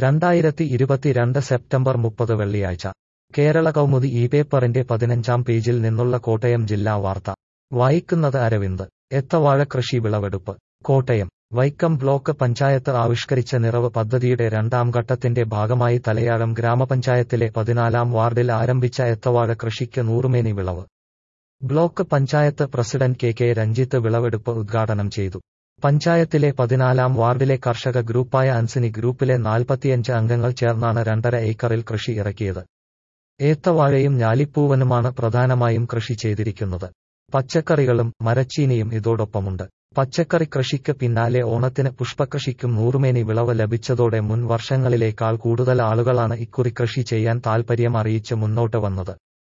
രണ്ടായിരത്തി ഇരുപത്തിരണ്ട് സെപ്റ്റംബർ മുപ്പത് വെള്ളിയാഴ്ച കേരള കൗമുദി ഈ പേപ്പറിന്റെ പതിനഞ്ചാം പേജിൽ നിന്നുള്ള കോട്ടയം ജില്ലാ വാർത്ത വായിക്കുന്നത് അരവിന്ദ് എത്തവാഴ കൃഷി വിളവെടുപ്പ് കോട്ടയം വൈക്കം ബ്ലോക്ക് പഞ്ചായത്ത് ആവിഷ്കരിച്ച നിറവ് പദ്ധതിയുടെ രണ്ടാം ഘട്ടത്തിന്റെ ഭാഗമായി തലയാഴം ഗ്രാമപഞ്ചായത്തിലെ പതിനാലാം വാർഡിൽ ആരംഭിച്ച എത്തവാഴ കൃഷിക്ക് നൂറുമേനി വിളവ് block panchayat president K K Ranjith വിളവെടുപ്പ് ഉദ്ഘാടനം ചെയ്തു പഞ്ചായത്തിലെ പതിനാലാം വാർഡിലെ കർഷക ഗ്രൂപ്പായ അൻസിനി ഗ്രൂപ്പിലെ നാൽപ്പത്തിയഞ്ച് അംഗങ്ങൾ ചേർന്നാണ് രണ്ടര ഏക്കറിൽ കൃഷി ഇറക്കിയത് ഏത്തവാഴയും ഞാലിപ്പൂവനുമാണ് പ്രധാനമായും കൃഷി ചെയ്തിരിക്കുന്നത് പച്ചക്കറികളും മരച്ചീനിയും ഇതോടൊപ്പമുണ്ട് പച്ചക്കറി കൃഷിക്ക് പിന്നാലെ ഓണത്തിന് പുഷ്പകൃഷിക്കും നൂറുമേനി വിളവ് ലഭിച്ചതോടെ മുൻ വർഷങ്ങളിലേക്കാൾ കൂടുതൽ ആളുകളാണ് ഇക്കുറി കൃഷി ചെയ്യാൻ താൽപര്യം അറിയിച്ച് മുന്നോട്ട് വന്നത്